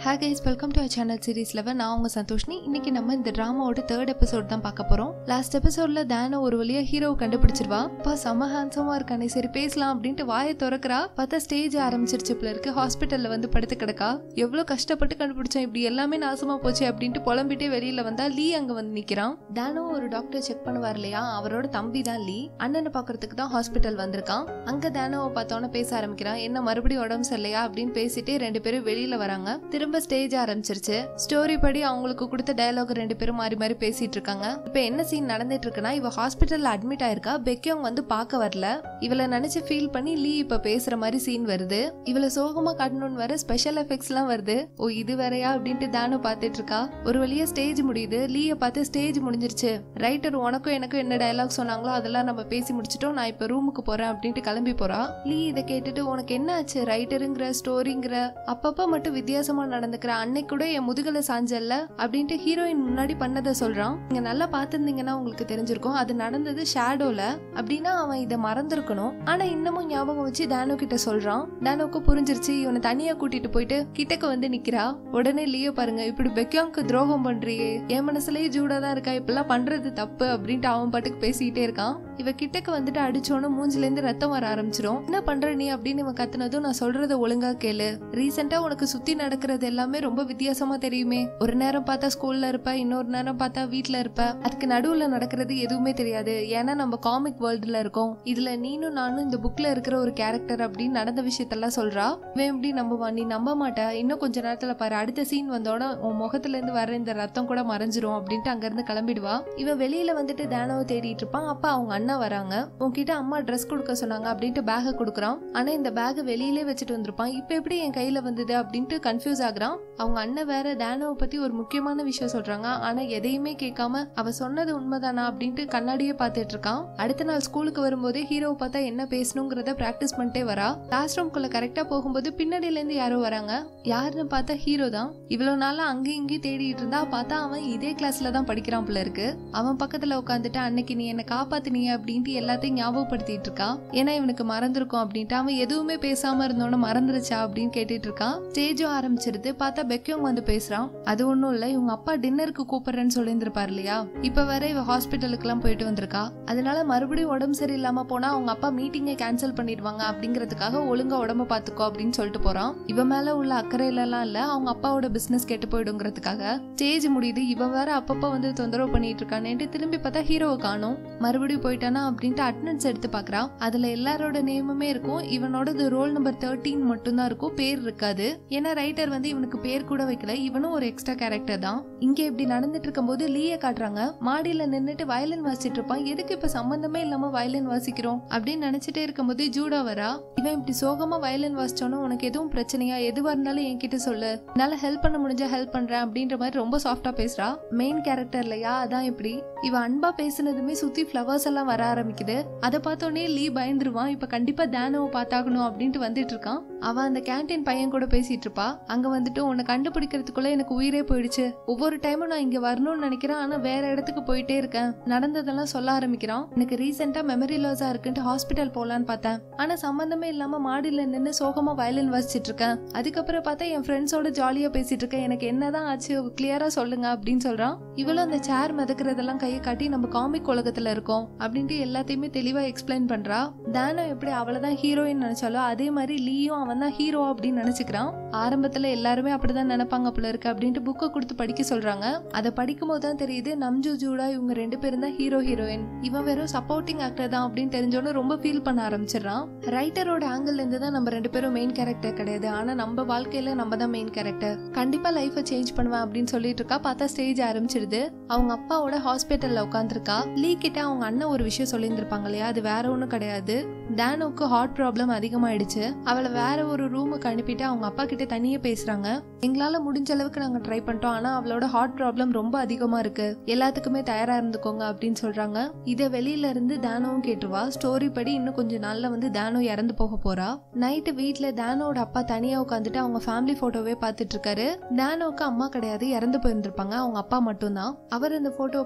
hey guys welcome to channel series eleven நான் உங்க சந்தோஷ்னி இன்னைக்கு நம்ம இந்த டிராமாவோட தேர்ட் எபிசோட் தான் பார்க்க போறோம் லாஸ்ட் எபிசோட்ல தானோ ஒரு வழியா ஹீரோவை கண்டுபிடிச்சிருவா அப்பா செம ஹேண்ட்ஸமா இருக்கானே சரி பேசலாம் அப்படின்ட்டு வாயை திறக்கிறா பார்த்தா ஸ்டேஜ் ஆரம்பிச்சிருச்சு போல இருக்கு ஹாஸ்பிட்டல்ல வந்து படுத்து கிடக்கா எவ்வளவு கஷ்டப்பட்டு கண்டுபிடிச்சேன் இப்படி எல்லாமே நாசமா போச்சு அப்படின்ட்டு புலம்பிட்டே வெளியில வந்தா லீ அங்க வந்து நிக்கிறான் தானோ ஒரு டாக்டர் செக் பண்ணுவார் இல்லையா அவரோட தம்பி தான் லீ அண்ணனை பாக்குறதுக்கு தான் ஹாஸ்பிட்டல் வந்திருக்கான் அங்க தானோவை பார்த்தோன்னே பேச ஆரம்பிக்கிறான் என்ன மறுபடியும் உடம்பு சரியில்லையா அப்படின்னு பேசிட்டு ரெண்டு பேரும் வெளியில வராங்க திரும்ப ஸ்டேஜ் ஆரம்பிச்சிருச்சு ஸ்டோரி படி அவங்களுக்கு கொடுத்த டயலாக் ரெண்டு பேரும் மாறி மாறி பேசிட்டு இருக்காங்க இப்ப என்ன சீன் நடந்துட்டு இருக்குன்னா இவ ஹாஸ்பிட்டல்ல அட்மிட் ஆயிருக்கா பெக்கியோங் வந்து பார்க்க வரல இவளை நினைச்சு ஃபீல் பண்ணி லீ இப்ப பேசுற மாதிரி சீன் வருது இவளை சோகமா காட்டணும்னு வர ஸ்பெஷல் எஃபெக்ட்ஸ் எல்லாம் வருது ஓ இது வேறயா அப்படின்ட்டு தானு பார்த்துட்டு இருக்கா ஒரு வழியா ஸ்டேஜ் முடியுது லீய பார்த்து ஸ்டேஜ் முடிஞ்சிருச்சு ரைட்டர் உனக்கும் எனக்கும் என்ன டயலாக் சொன்னாங்களோ அதெல்லாம் நம்ம பேசி முடிச்சிட்டோம் நான் இப்ப ரூமுக்கு போறேன் அப்படின்ட்டு கிளம்பி போறா லீ இதை கேட்டுட்டு உனக்கு என்ன ஆச்சு ரைட்டருங்கிற ஸ்டோரிங்கிற அப்பப்ப மட்டும் வித்தியாசமா நடந்துக்கிற அன்னைக்கு கூட என் முதுகலை சாஞ்சல்ல அப்படின்ட்டு ஹீரோயின் முன்னாடி பண்ணதை சொல்றான் நீங்க நல்லா பார்த்திருந்தீங்கன்னா உங்களுக்கு தெரிஞ்சிருக்கும் அது நடந்தது ஷேடோல அப்படின்னா அவன் இதை மறந்துருக்கணும் ஆனா இன்னமும் ஞாபகம் வச்சு டேனோ கிட்ட சொல்றான் டேனோக்கு புரிஞ்சிருச்சு இவனை தனியா கூட்டிட்டு போயிட்டு கிட்டக்க வந்து நிக்கிறா உடனே லியோ பாருங்க இப்படி பெக்கியாங்க்கு துரோகம் பண்றியே என் மனசுலயே ஜூடா தான் இருக்கா இப்பெல்லாம் பண்றது தப்பு அப்படின்ட்டு அவன் பாட்டுக்கு பேசிக்கிட்டே இருக்கான் இவ கிட்டக்க வந்துட்டு அடிச்சோன்னு மூஞ்சில இருந்து ரத்தம் வர ஆரம்பிச்சிரும் என்ன பண்ற நீ அப்படின்னு இவன் கத்துனதும் நான் சொல்றத ஒழுங்கா கேளு ரீசெண்டா உனக்கு சுத்தி நடக்கிறது எல்லாமே ரொம்ப வித்தியாசமா தெரியுமே ஒரு நேரம் பார்த்தா ஸ்கூல்ல இருப்ப இன்னொரு நேரம் பார்த்தா வீட்ல இருப்ப அதுக்கு நடுவுல நடக்கிறது எதுவுமே தெரியாது ஏன்னா நம்ம காமிக் வேர்ல்டுல இருக்கோம் இதுல நீனும் நானும் இந்த புக்ல இருக்கிற ஒரு கேரக்டர் அப்படின்னு நடந்த விஷயத்தெல்லாம் சொல்றா இவன் எப்படி நம்புவான் நீ நம்ப மாட்டா இன்னும் கொஞ்ச நேரத்துல பாரு அடுத்த சீன் வந்தோட உன் முகத்துல இருந்து வர இந்த ரத்தம் கூட மறைஞ்சிரும் அப்படின்ட்டு அங்க இருந்து கிளம்பிடுவா இவன் வெளியில வந்துட்டு தானவை தேடிட்டு இருப்பான் அப்ப அவங்க அண்ணா வராங்க உன்கிட்ட அம்மா ட்ரெஸ் கொடுக்க சொன்னாங்க அப்படின்ட்டு பேக கொடுக்குறான் ஆனா இந்த பேக் வெளியிலே வச்சுட்டு வந்திருப்பான் இப்ப எப்படி என் கையில வந்தது அப்படின்ட்டு கன்ஃபியூஸ் ஆகுறான் அவங்க அண்ணன் வேற தானவை பத்தி ஒரு முக்கியமான விஷயம் சொல்றாங்க ஆனா எதையுமே கேட்காம அவ சொன்னது உண்மைதானா அப்படின்ட்டு கண்ணாடியே பார்த்துட்டு இருக்கான் அடுத்த நாள் ஸ்கூலுக்கு வரும்போது ஹீரோவை பார்த்தா என்ன பேசணுங்கிறத பிராக்டிஸ் பண்ணிட்டே வரா கிளாஸ் ரூம்குள்ள கரெக்டா போகும்போது பின்னாடில இருந்து யாரோ வராங்க யாருன்னு பார்த்தா ஹீரோ தான் இவ்வளவு நாளா அங்கேயும் இங்கேயும் தேடிட்டு இருந்தா பார்த்தா அவன் இதே கிளாஸ்ல தான் படிக்கிறான் போல இருக்கு அவன் பக்கத்துல உட்காந்துட்டு அன்னைக்கு நீ என்ன காப்பாத்தினிய அப்படின்ட்டு எல்லாத்தையும் ஞாபகப்படுத்திட்டு இருக்கான் ஏன்னா இவனுக்கு மறந்துருக்கும் அப்படின்ட்டு அவன் எதுவுமே பேசாம இருந்தோன்னு மறந்துருச்சா அப்படின்னு கேட்டுட்டு இருக்கான் ஸ்டேஜும் ஆரம்பிச்சிருது பார்த்தா பெக்கியும் வந்து பேசுறான் அது ஒண்ணும் இல்ல இவங்க அப்பா டின்னருக்கு கூப்பிடுறேன்னு சொல்லியிருந்திருப்பாரு இல்லையா இப்ப வர இவ ஹாஸ்பிட்டலுக்கு எல்லாம் போயிட்டு வந்திருக்கா அதனால மறுபடியும் உடம்பு சரியில்லாம போனா அவங்க அப்பா மீட்டிங்கை கேன்சல் பண்ணிடுவாங்க அப்படிங்கறதுக்காக ஒழுங்கா உடம்ப பாத்துக்கோ அப்படின்னு சொல்லிட்டு போறான் இவ மேல உள்ள அக்கறையில எல்லாம் இல்ல அவங்க அப்பாவோட பிசினஸ் கெட்டு போயிடுங்கிறதுக்காக ஸ்டேஜ் முடியுது இவ வேற அப்பப்ப வந்து தொந்தரவு பண்ணிட்டு இருக்கானேன்ட்டு திரும்பி பார்த்தா ஹீரோவை காணும் மறுபடியும் போயிட்டானா அப்படின்ட்டு அட்டனன்ஸ் எடுத்து பாக்குறா அதுல எல்லாரோட நேமுமே இருக்கும் இவனோடது ரோல் நம்பர் தேர்ட்டீன் மட்டும்தான் இருக்கும் பேர் இருக்காது ஏன்னா ரைட்டர் வந்து இவனுக்கு பேர் கூட வைக்கல இவனும் ஒரு எக்ஸ்ட்ரா கேரக்டர் தான் இங்க இப்படி நடந்துட்டு இருக்கும்போது லீய காட்டுறாங்க மாடியில நின்னுட்டு வயலின் வாசிச்சிட்டு இருப்பான் எதுக்கு இப்ப சம்பந்தமே இல்லாம வயலின் வாசிக்கிறோம் அப்படின்னு நினைச்சிட்டே இருக்கும்போது ஜூடா வரா இவன் இப்படி சோகமா வயலின் வாசிச்சோன்னு உனக்கு எதுவும் பிரச்சனையா எதுவா இருந்தாலும் என்கிட்ட சொல்லு என்னால ஹெல்ப் பண்ண முடிஞ்சா ஹெல்ப் பண்றேன் அப்படின்ற மாதிரி ரொம்ப சாஃப்டா பேசுறா மெயின் கேரக்டர் இல்லையா அதான் இப்படி இவ அன்பா பேசுனதுமே சுத்தி ஃப்ளவர்ஸ் எல்லாம் வர ஆரம்பிக்குது அதை பார்த்தோன்னே லீ பயந்துருவான் இப்ப கண்டிப்பா தானவை பார்த்தாகணும் அப்படின்ட்டு வந்துட்டு இருக்கான் அவன் அந்த கேண்டீன் பையன் கூட பேசிட்டு இருப்பா அங்க வந்துட்டு உன்னை கண்டுபிடிக்கிறதுக்குள்ள எனக்கு உயிரே போயிடுச்சு ஒவ்வொரு டைமும் நான் இங்க வரணும்னு நினைக்கிறேன் ஆனா வேற இடத்துக்கு போயிட்டே இருக்கேன் நடந்ததெல்லாம் சொல்ல ஆரம்பிக்கிறான் எனக்கு ரீசெண்டா மெமரி லாஸா இருக்குன்ட்டு ஹாஸ்பிட்டல் போலான்னு பார்த்தேன் ஆனா சம்பந்தமே இல்லாம மாடியில நின்னு சோகமா வயலின் வாசிச்சிட்டு இருக்கேன் அதுக்கப்புறம் பார்த்தா என் ஃப்ரெண்ட்ஸோட ஜாலியா பேசிட்டு இருக்கேன் எனக்கு என்னதான் ஆச்சு கிளியரா சொல்லுங்க அப்படின்னு சொல்றான் இவளும் அந்த சேர் மிதக்கிறதெல்லாம் கையை காட்டி நம்ம காமிக் உலகத்துல இருக்கோம் அப்படின்ட்டு எல்லாத்தையுமே தெளிவா எக்ஸ்பிளைன் பண்றா தானோ எப்படி அவளதான் ஹீரோயின் நினைச்சாலோ அதே மாதிரி லீயும் அவன் தான் ஹீரோ அப்படின்னு நினைச்சுக்கிறான் ஆரம்பத்துல எல்லாருமே அப்படிதான் நினைப்பாங்க போல இருக்கு அப்படின்ட்டு புக்கை கொடுத்து படிக்க சொல்றாங்க அதை படிக்கும் போது தான் தெரியுது நம்ஜு ஜூடா இவங்க ரெண்டு பேரும் தான் ஹீரோ ஹீரோயின் இவன் வெறும் சப்போர்ட்டிங் ஆக்டர் தான் அப்படின்னு தெரிஞ்சோன்னு ரொம்ப ஃபீல் பண்ண ஆரம்பிச்சிடறான் ரைட்டரோட ஆங்கிள் இருந்து தான் நம்ம ரெண்டு பேரும் மெயின் கேரக்டர் கிடையாது ஆனா நம்ம வாழ்க்கையில நம்ம தான் மெயின் கேரக்டர் கண்டிப்பா லைஃபை சேஞ்ச் பண்ணுவேன் அப்படின்னு சொல்லிட்டு இருக்கா பார்த்தா ஸ்டேஜ் ஆரம்பிச்சிருது அவங்க அப்பாவோட ஹாஸ்பிட்டல்ல உட்காந்துருக்கா லீ கிட்ட அவங்க அண்ணன் ஒரு விஷயம் சொல்லியிருந்திருப்பாங்க இல்லையா அது வேற ஒன்றும் கிடையாது டேனோக்கு ஹார்ட் ப்ராப்ளம் அதிகமாயிடுச்சு அவளை வேற ஒரு ரூமுக்கு அனுப்பிட்டு அவங்க அப்பா கிட்ட தனியே பேசுறாங்க எங்களால முடிஞ்ச அளவுக்கு நாங்க ட்ரை பண்ணிட்டோம் ஆனா அவளோட ஹார்ட் ப்ராப்ளம் ரொம்ப அதிகமா இருக்கு எல்லாத்துக்குமே தயாரா இருந்துக்கோங்க அப்படின்னு சொல்றாங்க இதை வெளியில இருந்து தானோவும் கேட்டுருவா ஸ்டோரி படி இன்னும் கொஞ்ச நாள்ல வந்து தானோ இறந்து போக போறா நைட்டு வீட்ல தானோட அப்பா தனியா உட்காந்துட்டு அவங்க ஃபேமிலி போட்டோவே பார்த்துட்டு இருக்காரு தானோவுக்கு அம்மா கிடையாது இறந்து போயிருந்திருப்பாங்க அவங்க அப்பா மட்டும்தான் அவர் அந்த போட்டோவை பார்த்துட்டு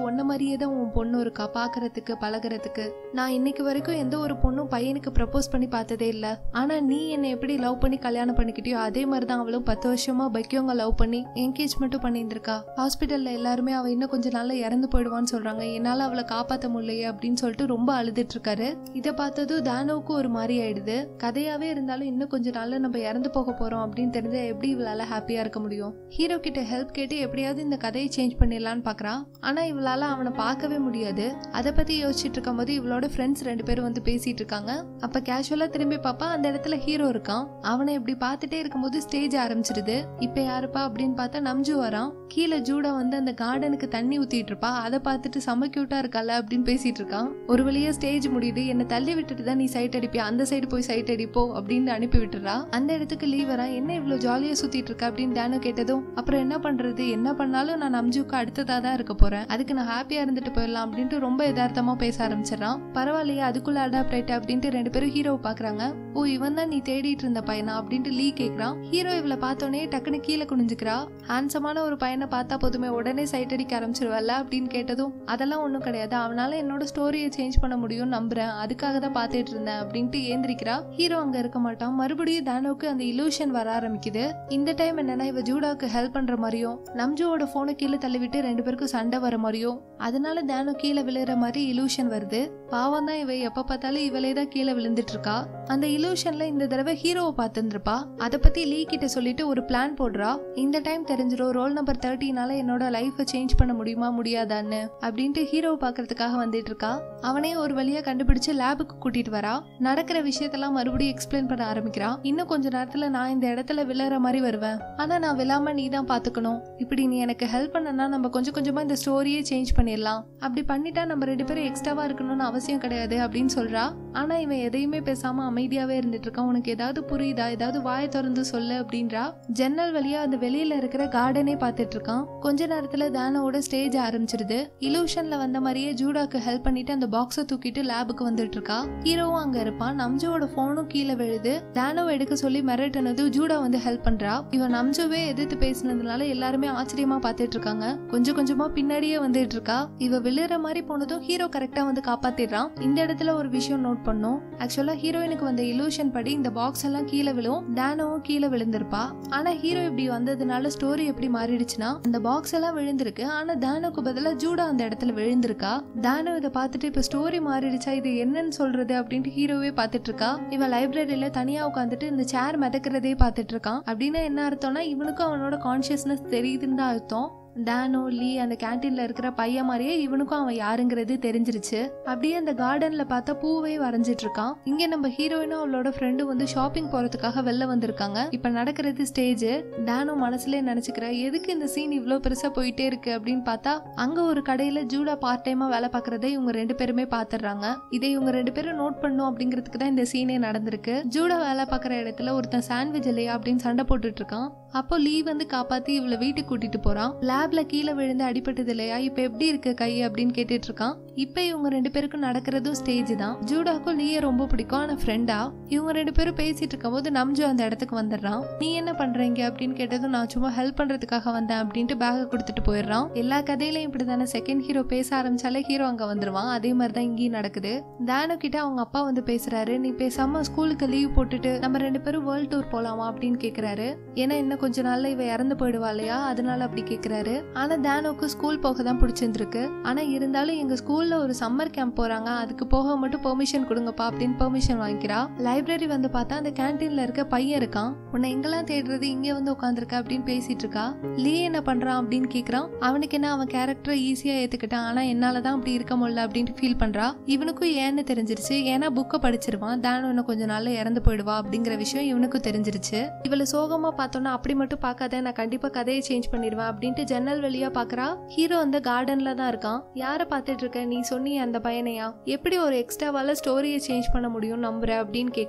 ஒன்ன மாதிரியே தான் உன் பொண்ணு இருக்கா பாக்குறதுக்கு பழகுறதுக்கு நான் இன்னைக்கு வரைக்கும் எந்த ஒரு பொண்ணும் பையனுக்கு ப்ரப்போஸ் பண்ணி பார்த்ததே இல்ல ஆனா நீ என்னை எப்படி லவ் பண்ணி கல்யாணம் பண்ணிக்கிட்டியோ அதே மாதிரி தான் அவளும் பத்து வருஷமா பைக்கியவங்க லவ் பண்ணி என்கேஜ்மெண்ட்டும் பண்ணியிருந்திருக்கா ஹாஸ்பிட்டல்ல எல்லாருமே அவ இன்னும் கொஞ்சம் நாள்ல இறந்து போயிடுவான்னு சொல்றாங்க என்னால அவளை காப்பாத்த முடியலையே அப்படின்னு சொல்லிட்டு ரொம்ப அழுதுட்டு இருக்காரு இதை பார்த்ததும் தானோவுக்கும் ஒரு மாதிரி ஆயிடுது கதையாவே இருந்தாலும் இன்னும் கொஞ்ச நாள்ல நம்ம இறந்து போக போறோம் அப்படின்னு தெரிஞ்சா எப்படி இவளால ஹாப்பியா இருக்க முடியும் ஹீரோ கிட்ட ஹெல்ப் கேட்டு எப்படியாவது இந்த கதையை சேஞ்ச் பண்ணிடலான்னு பாக்குறான் ஆனா இவளால அவனை பார்க்கவே முடியாது அதை பத்தி யோசிச்சுட்டு இருக்கும்போது இவளோட ஃப்ரெண்ட்ஸ் ரெண்டு பேரும் வந்து பேசிட்டு இருக்காங்க அப்ப கேஷுவலா திரும்பி பாப்பா அந்த இடத்துல ஹீரோ இருக்கான் அவனை இப்படி பார்த்துட்டே இருக்கும்போது ஸ்டேஜ் ஆரம்பிச்சிருது இப்ப யாருப்பா அப்படின்னு பார்த்தா நம்ஜு வரான் கீழே ஜூடா வந்து அந்த கார்டனுக்கு தண்ணி ஊத்திட்டு இருப்பா அதை பார்த்துட்டு செம்ம கியூட்டா இருக்கல அப்படின்னு பேசிட்டு இருக்கான் ஒரு வழியா ஸ்டேஜ் முடியுது என்னை தள்ளி விட்டுட்டு தான் நீ சைட் அடிப்பியா அந்த சைடு போய் சைட் அடிப்போ அப்படின்னு அனுப்பி விட்டுறா அந்த இடத்துக்கு லீவ் வரா என்ன இவ்வளவு ஜாலியா சுத்திட்டு இருக்க அப்படின்னு டேனு கேட்டதும் அப்புறம் என்ன பண்றது என்ன பண்ணாலும் நான் நம்ஜுக்கு அடுத்ததா தான் இருக்க போறேன் அதுக்கு நான் ஹாப்பியா இருந்துட்டு போயிடலாம் அப்படின்ட்டு ரொம்ப யதார்த்தமா பேச ஆரம்பிச்சிடறான் பரவாயில்லையே அதுக்குள்ள அடாப்ட் ஆயிட்டா அப்படின்ட்டு ரெண்டு பேரும் ஹீரோவை பாக்குறாங்க ஓ இவன் தான் நீ தேடிட்டு இருந்த பையனா அப்படின்ட்டு லீ கேக்குறான் ஹீரோ இவளை பார்த்தோன்னே டக்குன்னு கீழே குனிஞ்சுக்கிறா ஹேண்ட்ஸமான ஒரு பையனை பார்த்தா போதுமே உடனே சைட் அடிக்க ஆரம்பிச்சிருவல்ல அப்படின்னு கேட்டதும் அதெல்லாம் ஒன்றும் கிடையாது அவனால என்னோட ஸ்டோரியை சேஞ்ச் பண்ண முடியும்னு நம்புறேன் அதுக்காக தான் பார்த்துட்டு இருந்தேன் அப்படின்ட்டு ஏந்திரிக்கிறா ஹீரோ அங்க இருக்க மாட்டான் மறுபடியும் தானோக்கு அந்த இலூஷன் வர ஆரம்பிக்குது இந்த டைம் என்னன்னா இவ ஜூடாக்கு ஹெல்ப் பண்ற மாதிரியும் நம்ஜுவோட போனை கீழே தள்ளிவிட்டு ரெண்டு பேருக்கும் சண்டை வர மாதிரியும் அதனால தானோ கீழே விழுற மாதிரி இலூஷன் வருது பாவம் தான் இவ எப்ப பார்த்தாலும் இவளே தான் கீழே விழுந்துட்டு இருக்கா அந்த இலூஷன்ல இந்த தடவை ஹீரோவை பார்த்துருப்பா அதை பத்தி லீ கிட்ட சொல்லிட்டு ஒரு பிளான் போடுறா இந்த டைம் தெரிஞ்சிடும் ரோல் நம்பர் தேர்ட்டினால என்னோட லைஃபை சேஞ்ச் பண்ண முடியுமா முடியாதான்னு அப்படின்ட்டு ஹீரோவை பார்க்கறதுக்காக வந்துட்டு இருக்கா அவனே ஒரு வழியா கண்டுபிடிச்சு லேபுக்கு கூட்டிட்டு வரா நடக்கிற விஷயத்தெல்லாம் மறுபடியும் எக்ஸ்பிளைன் பண்ண ஆரம்பிக்கிறான் இன்னும் கொஞ்ச நேரத்துல நான் இந்த இடத்துல விழற மாதிரி வருவேன் ஆனா நான் விழாம நீ தான் பாத்துக்கணும் இப்படி நீ எனக்கு ஹெல்ப் பண்ணனா நம்ம கொஞ்சம் கொஞ்சமா இந்த ஸ்டோரியே சேஞ்ச் பண்ணிடலாம் அப்படி பண்ணிட்டா நம்ம ரெண்டு பேரும் எக்ஸ்ட்ராவா இருக்கணும்னு அவசியம் கிடையாது அப்படின்னு சொல்றா ஆனா இவன் எதையுமே பேசாம அமைதியாவே இருந்துட்டு இருக்கான் உனக்கு ஏதாவது புரியுதா ஏதாவது வாயை திறந்து சொல்லு அப்படின்றா ஜன்னல் வழியா அந்த வெளியில இருக்கிற கார்டனே பார்த்துட்டு இருக்கான் கொஞ்ச நேரத்துல தானோட ஸ்டேஜ் ஆரம்பிச்சிருது இலூஷன்ல வந்த மாதிரியே ஜூடாக்கு ஹெல்ப் பண்ணிட்டு அந்த பாக்ஸை தூக்கிட்டு லேபுக்கு வந்துட்டு இருக்கா ஹீரோவும் அங்க இருப்பான் நம்ஜுவோட போனும் கீழே விழுது தானோவை எடுக்க சொல்லி மிரட்டினது ஜூடா வந்து ஹெல்ப் பண்றா இவன் நம்ஜுவே எதிர்த்து பேசினதுனால எல்லாருமே ஆச்சரியமா பார்த்துட்டு இருக்காங்க கொஞ்சம் கொஞ்சமா பின்னாடியே வந்துட்டு இருக்கா இவ விழுற மாதிரி போனதும் ஹீரோ கரெக்டா வந்து காப்பாத்திடுறான் இந்த இடத்துல ஒரு விஷயம் நோட் பண்ணும் ஆக்சுவலா ஹீரோயினுக்கு வந்த இலூஷன் படி இந்த பாக்ஸ் எல்லாம் கீழே விழும் டேனோவும் கீழே விழுந்திருப்பா ஆனா ஹீரோ இப்படி வந்ததுனால ஸ்டோரி எப்படி மாறிடுச்சுன்னா அந்த பாக்ஸ் எல்லாம் விழுந்திருக்கு ஆனா தானோக்கு பதிலா ஜூடா அந்த இடத்துல விழுந்திருக்கா தானோ இதை பார்த்துட்டு இப்ப ஸ்டோரி மாறிடுச்சா இது என்னன்னு சொல்றது அப்படின்ட்டு ஹீரோவே பார்த்துட்டு இருக்கா இவன் லைப்ரரியில தனியா உட்காந்துட்டு இந்த சேர் மிதக்கிறதே பார்த்துட்டு இருக்கான் அப்படின்னா என்ன அர்த்தம்னா இவனுக்கும் அவனோட கான்சியஸ்னஸ் தெரியுதுன்னு தான் அர்த்தம் டேனோ லீ அந்த கேன்டீன்ல இருக்கிற பையன் மாதிரியே இவனுக்கும் அவன் யாருங்கிறது தெரிஞ்சிருச்சு அப்படியே அந்த கார்டன்ல பார்த்தா பூவே வரைஞ்சிட்டு இருக்கான் இங்க நம்ம ஹீரோயினும் அவளோட ஃப்ரெண்டும் வந்து ஷாப்பிங் போறதுக்காக வெளில வந்திருக்காங்க இப்ப நடக்கிறது ஸ்டேஜ் டேனோ மனசுலயே நினைச்சுக்கிற எதுக்கு இந்த சீன் இவ்வளோ பெருசா போயிட்டே இருக்கு அப்படின்னு பார்த்தா அங்க ஒரு கடையில ஜூடா பார்ட் டைமா வேலை பார்க்கறத இவங்க ரெண்டு பேருமே பாத்துடுறாங்க இதை இவங்க ரெண்டு பேரும் நோட் பண்ணும் அப்படிங்கிறதுக்கு தான் இந்த சீனே நடந்திருக்கு ஜூடா வேலை பார்க்குற இடத்துல ஒருத்தன் சாண்ட்விச் இல்லையா அப்படின்னு சண்டை போட்டுட்டு இருக்கான் அப்போ லீ வந்து காப்பாத்தி இவளை வீட்டுக்கு கூட்டிட்டு போறான் லேப்ல கீழே விழுந்து அடிபட்டது இல்லையா இப்ப எப்படி இருக்கு கை அப்படின்னு கேட்டுட்டு இருக்கான் இப்ப இவங்க ரெண்டு பேருக்கும் நடக்கிறதும் ஸ்டேஜ் தான் ஜூடாக்கும் லீய ரொம்ப பிடிக்கும் ஆனா ஃப்ரெண்டா இவங்க ரெண்டு பேரும் பேசிட்டு இருக்கும்போது நம்ஜு அந்த இடத்துக்கு வந்துடுறான் நீ என்ன பண்றீங்க அப்படின்னு கேட்டதும் நான் சும்மா ஹெல்ப் பண்றதுக்காக வந்தேன் அப்படின்ட்டு பேக கொடுத்துட்டு போயிடுறான் எல்லா கதையிலையும் இப்படிதானே செகண்ட் ஹீரோ பேச ஆரம்பிச்சாலே ஹீரோ அங்க வந்துருவான் அதே மாதிரி தான் இங்கேயும் நடக்குது தானு கிட்ட அவங்க அப்பா வந்து பேசுறாரு நீ பேசாம ஸ்கூலுக்கு லீவ் போட்டுட்டு நம்ம ரெண்டு பேரும் வேர்ல்ட் டூர் போலாமா அப்படின்னு கேக்குறாரு ஏன்னா இன்னும் கொஞ்ச நாள்ல இவ இறந்து போயிடுவா இல்லையா அதனால அப்படி கேக்குறாரு ஆனா தானோக்கு ஸ்கூல் போக தான் பிடிச்சிருந்திருக்கு ஆனா இருந்தாலும் எங்க ஸ்கூல்ல ஒரு சம்மர் கேம்ப் போறாங்க அதுக்கு போக மட்டும் பெர்மிஷன் கொடுங்கப்பா அப்படின்னு பெர்மிஷன் வாங்கிக்கிறா லைப்ரரி வந்து பார்த்தா அந்த கேன்டீன்ல இருக்க பையன் இருக்கான் உன்னை எங்கெல்லாம் தேடுறது இங்க வந்து உட்காந்துருக்க அப்படின்னு பேசிட்டு இருக்கா லீ என்ன பண்றான் அப்படின்னு கேக்குறான் அவனுக்கு என்ன அவன் கேரக்டரை ஈஸியா ஏத்துக்கிட்டான் ஆனா என்னாலதான் அப்படி இருக்க முடியல அப்படின்னு ஃபீல் பண்றா இவனுக்கும் ஏன்னு தெரிஞ்சிருச்சு ஏன்னா புக்கை படிச்சிருவான் தானோ இன்னும் கொஞ்ச நாள்ல இறந்து போயிடுவா அப்படிங்கிற விஷயம் இவனுக்கும் தெரிஞ்சிருச்சு இவளை சோகமா பார்த்தோன்னா அப்படி மட்டும் பார்க்காத நான் கண்டிப்பா கதையை சேஞ்ச் பண்ணிடுவேன் அப்படின்ட்டு ஜன்னல் வழியா பாக்குறா ஹீரோ அந்த கார்டன்ல தான் இருக்கான் யாரை பார்த்துட்டு இருக்க நீ சொன்னிய அந்த பையனையா எப்படி ஒரு எக்ஸ்ட்ராவால ஸ்டோரியை சேஞ்ச் பண்ண முடியும் நம்புற அப்படின்னு கேக்குறான்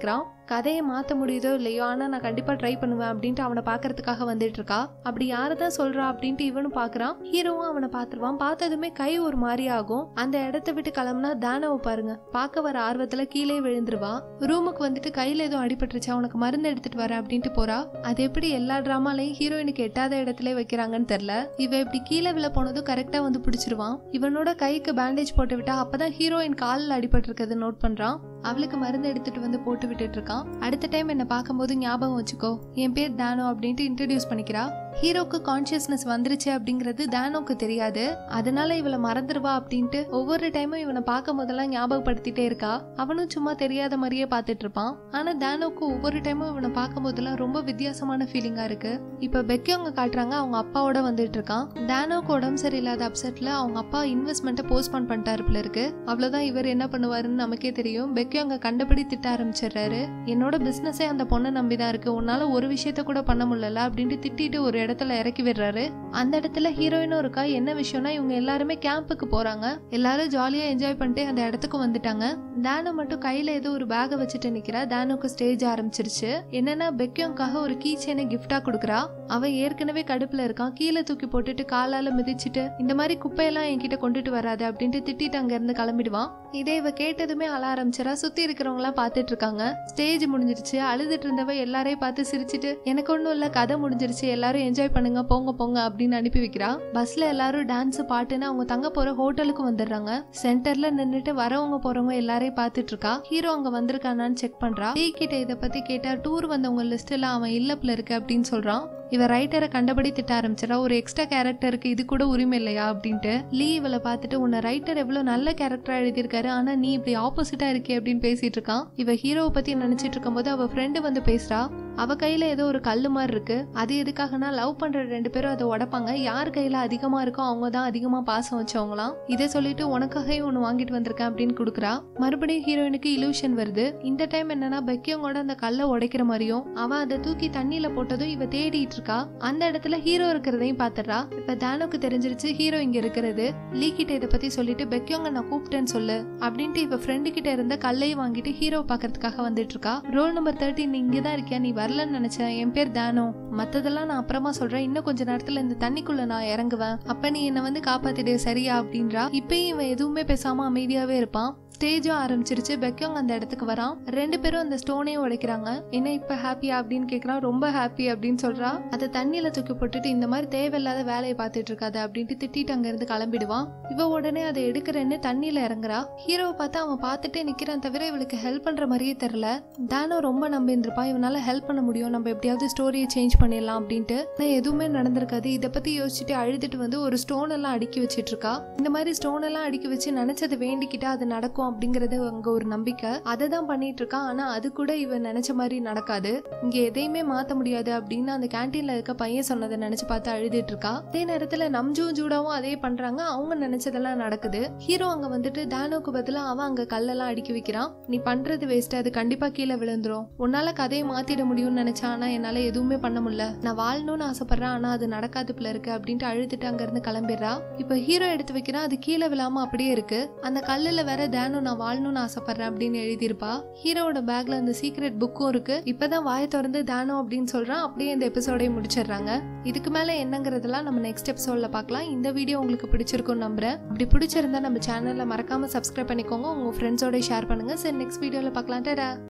கதையை மாத்த முடியுதோ இல்லையோ ஆனா நான் கண்டிப்பா ட்ரை பண்ணுவேன் அப்படின்ட்டு அவனை பாக்குறதுக்காக வந்துட்டு இருக்கா அப்படி யாரை தான் சொல்றா அப்படின்ட்டு இவனும் பாக்குறான் ஹீரோவும் அவனை பாத்துருவான் பார்த்ததுமே கை ஒரு மாதிரி ஆகும் அந்த இடத்த விட்டு கிளம்புனா தானவை பாருங்க பார்க்க வர ஆர்வத்துல கீழே விழுந்துருவா ரூமுக்கு வந்துட்டு கையில ஏதோ அடிபட்டுருச்சா உனக்கு மருந்து எடுத்துட்டு வரேன் அப்படின்ட்டு போறா அது எப்படி எல்லா டிராமாலையும் ஹீரோயினுக்கு எட்டாத இடத்துல வைக்கிறாங்கன்னு தெரியல இவ இப்படி கீழே விழ போனதும் கரெக்டா வந்து பிடிச்சிருவான் இவனோட கைக்கு பேண்டேஜ் போட்டு விட்டா அப்பதான் ஹீரோயின் காலில் அடிபட்டிருக்கதை நோட் பண்றான் அவளுக்கு மருந்து எடுத்துட்டு வந்து போட்டு விட்டுட்டு இருக்கான் அடுத்த டைம் என்ன பார்க்கும்போது ஞாபகம் வச்சுக்கோ என் பேர் தானோ அப்படின்ட்டு இன்ட்ரடியூஸ் பண்ணிக்கிறா ஹீரோக்கு கான்சியஸ்னஸ் வந்துருச்சு அப்படிங்கிறது தானோக்கு தெரியாது அதனால இவளை மறந்துடுவா அப்படின்ட்டு ஒவ்வொரு டைமும் இவனை பார்க்கும் போதெல்லாம் ஞாபகப்படுத்திட்டே இருக்கா அவனும் சும்மா தெரியாத மாதிரியே பார்த்துட்டு இருப்பான் ஆனா தானோக்கு ஒவ்வொரு டைமும் இவனை பார்க்கும் போதெல்லாம் ரொம்ப வித்தியாசமான ஃபீலிங்கா இருக்கு இப்ப பெக்கியவங்க காட்டுறாங்க அவங்க அப்பாவோட வந்துட்டு இருக்கான் தானோக்கு உடம்பு சரியில்லாத அப்செட்ல அவங்க அப்பா இன்வெஸ்ட்மெண்ட்டை போஸ்ட்போன் பண்ணிட்டாரு போல இருக்கு அவ்வளவுதான் இவர் என்ன பண்ணுவாருன்னு நமக்கே தெரியும் பெக்கியோ அங்க கண்டபடி திட்ட ஆரம்பிச்சிடுறாரு என்னோட பிசினஸே அந்த பொண்ணை நம்பிதான் இருக்கு உன்னால ஒரு விஷயத்த கூட பண்ண முடியல அப்படின்ட்டு திட்டிட்டு ஒரு இடத்துல இறக்கி விடுறாரு அந்த இடத்துல ஹீரோயினும் இருக்கா என்ன விஷயம்னா இவங்க எல்லாருமே கேம்புக்கு போறாங்க எல்லாரும் ஜாலியா என்ஜாய் பண்ணிட்டு அந்த இடத்துக்கு வந்துட்டாங்க தானு மட்டும் கையில ஏதோ ஒரு பேகை வச்சுட்டு நிக்கிறா தானுக்கு ஸ்டேஜ் ஆரம்பிச்சிருச்சு என்னன்னா பெக்கியோங்காக ஒரு கீ செயினை கிஃப்டா கொடுக்குறா அவன் ஏற்கனவே கடுப்புல இருக்கான் கீழே தூக்கி போட்டுட்டு காலால மிதிச்சிட்டு இந்த மாதிரி குப்பையெல்லாம் என்கிட்ட கொண்டுட்டு வராது அப்படின்ட்டு திட்டிட்டு அங்க இருந்து கிளம்பிடுவான் இதே இவ கேட்டதுமே அழ ஆரம்பிச்சிடா சுத்தி இருக்கிறவங்க எல்லாம் பாத்துட்டு இருக்காங்க ஸ்டேஜ் முடிஞ்சிருச்சு அழுதுட்டு இருந்தவ எல்லாரையும் பார்த்து சிரிச்சிட்டு எனக்கு ஒண்ணும் இல்ல கதை முடிஞ்சிருச்சு எல்லாரும் என்ஜாய் பண்ணுங்க போங்க போங்க அப்படின்னு அனுப்பி வைக்கிறா பஸ்ல எல்லாரும் டான்ஸ் பாட்டுன்னு அவங்க தங்க போற ஹோட்டலுக்கு வந்துடுறாங்க சென்டர்ல நின்னுட்டு வரவங்க போறவங்க எல்லாரையும் பார்த்துட்டு இருக்கா ஹீரோ அங்க வந்திருக்கானான்னு செக் பண்றா டீ கிட்ட இத பத்தி கேட்டா டூர் வந்தவங்க லிஸ்ட்ல அவன் இல்லப்ல இருக்கு அப்படின்னு சொல்றான் இவ ரைட்டரை கண்டபடி திட்ட ஆரம்பிச்சிடா ஒரு எக்ஸ்ட்ரா கேரக்டருக்கு இது கூட உரிமை இல்லையா அப்படின்ட்டு லீ இவளை பார்த்துட்டு உன்னை ரைட்டர் எவ்வளவு நல்ல கேரக்டரா எழுதியிருக்காரு ஆனா நீ இப்படி ஆப்போசிட்டா இருக்கே அப்படின்னு பேசிட்டு இருக்கான் இவ ஹீரோவை பத்தி நினைச்சிட்டு இருக்கும்போது அவ ஃப்ரெண்டு வந்து பேசுறா அவ கையில ஏதோ ஒரு கல்லு மாதிரி இருக்கு அது எதுக்காகனா லவ் பண்ற ரெண்டு பேரும் அதை உடைப்பாங்க யார் கையில அதிகமா இருக்கோ அவங்க தான் அதிகமா பாசம் வச்சவங்களாம் இதை சொல்லிட்டு உனக்காகவே ஒன்னு வாங்கிட்டு வந்திருக்கேன் அப்படின்னு கொடுக்குறா மறுபடியும் ஹீரோயினுக்கு இலூஷன் வருது இந்த டைம் என்னன்னா பெக்கியவங்களோட அந்த கல்லை உடைக்கிற மாதிரியும் அவன் அதை தூக்கி தண்ணியில போட்டதும் இவ தேடிட்டு இருக்கா அந்த இடத்துல ஹீரோ இருக்கிறதையும் பாத்துறா இப்ப தானுக்கு தெரிஞ்சிருச்சு ஹீரோ இங்க இருக்கிறது லீ கிட்ட இதை பத்தி சொல்லிட்டு பெக்கியோங்க நான் கூப்பிட்டேன்னு சொல்லு அப்படின்ட்டு இவ ஃப்ரெண்டு கிட்ட இருந்த கல்லையும் வாங்கிட்டு ஹீரோ பாக்குறதுக்காக வந்துட்டு இருக்கா ரோல் நம்பர் தேர்ட்டின் நீ இங்கதான் இருக்கியா நீ வரலன்னு நினைச்சேன் என் பேர் தானோ மத்ததெல்லாம் நான் அப்புறமா சொல்றேன் இன்னும் கொஞ்ச நேரத்துல இந்த தண்ணிக்குள்ள நான் இறங்குவேன் அப்ப நீ என்ன வந்து காப்பாத்திடு சரியா அப்படின்றா இப்பயும் இவன் எதுவுமே பேசாம அமைதியாவே இருப்பான் ஸ்டேஜும் ஆரம்பிச்சிருச்சு பெக்கியோங் அந்த இடத்துக்கு வரான் ரெண்டு பேரும் அந்த ஸ்டோனையும் உடைக்கிறாங்க என்ன இப்ப ஹாப்பியா அப்படின்னு கேக்குறான் ரொம்ப ஹாப்பி அப்படின்னு சொல்றா அதை தண்ணியில தூக்கி போட்டுட்டு இந்த மாதிரி தேவையில்லாத வேலையை பார்த்துட்டு இருக்காது அப்படின்ட்டு திட்டிட்டு அங்க இருந்து கிளம்பிடுவான் இவ உடனே அதை எடுக்கிறேன்னு தண்ணியில இறங்குறா ஹீரோவை பார்த்து அவன் பார்த்துட்டே நிக்கிறான் தவிர இவளுக்கு ஹெல்ப் பண்ற மாதிரியே தெரியல தானோ ரொம்ப நம்பியிருந்திருப்பான் இவனால ஹெல்ப் பண்ண முடியும் நம்ம எப்படியாவது ஸ்டோரியை சேஞ்ச் பண்ணிடலாம் அப்படின்ட்டு ஆனா எதுவுமே நடந்திருக்காது இதை பத்தி யோசிச்சுட்டு அழுதுட்டு வந்து ஒரு ஸ்டோன் எல்லாம் அடுக்கி வச்சிட்டு இருக்கா இந்த மாதிரி ஸ்டோன் எல்லாம் அடுக்கி வச்சு நினைச்சது வேண்டிக்கிட்டா அது நடக்கும் அப்படிங்கறது அங்க ஒரு நம்பிக்கை அதை தான் பண்ணிட்டு இருக்கா ஆனா அது கூட இவன் நினைச்ச மாதிரி நடக்காது இங்க எதையுமே மாத்த முடியாது அப்படின்னு அந்த கேன்டீன்ல இருக்க பையன் சொன்னதை நினைச்சு பார்த்து அழுதுட்டு இருக்கா அதே நேரத்துல நம்ஜும் ஜூடாவும் அதே பண்றாங்க அவங்க நினைச்சதெல்லாம் நடக்குது ஹீரோ அங்க வந்துட்டு தானோக்கு பதிலா அவன் அங்க கல்லெல்லாம் அடுக்கி வைக்கிறான் நீ பண்றது வேஸ்ட் அது கண்டிப்பா கீழே விழுந்துரும் உன்னால கதையை மாத்திட முடியும்னு நினைச்சா ஆனா என்னால எதுவுமே பண்ண முடியல நான் வாழணும்னு ஆசைப்படுறேன் ஆனா அது நடக்காது போல இருக்கு அப்படின்ட்டு அழுதுட்டு அங்க இருந்து கிளம்பிடுறா இப்ப ஹீரோ எடுத்து வைக்கிறான் அது கீழே விழாம அப்படியே இருக்கு அந்த கல்லுல வேற தானோ நான் வாழணும்னு ஆசைப்படுறேன் அப்படின்னு எழுதியிருப்பா ஹீரோவோட பேக்ல அந்த சீக்ரெட் புக்கும் இருக்கு இப்பதான் வாயை திறந்து தானோ அப்படின்னு சொல்றான் அப்படியே இந்த எபிசோடையும் முடிச்சிடுறாங்க இதுக்கு மேல என்னங்கிறதெல்லாம் நம்ம நெக்ஸ்ட் எபிசோட்ல பார்க்கலாம் இந்த வீடியோ உங்களுக்கு பிடிச்சிருக்கும் நம்புறேன் அப்படி பிடிச்சிருந்தா நம்ம சேனல்ல மறக்காம சப்ஸ்கிரைப் பண்ணிக்கோங்க உங்க ஃப்ரெண்ட்ஸோட ஷேர் பண்ணுங்க சரி நெக்ஸ்ட் வீடியோல பார்க்கலாம் டடா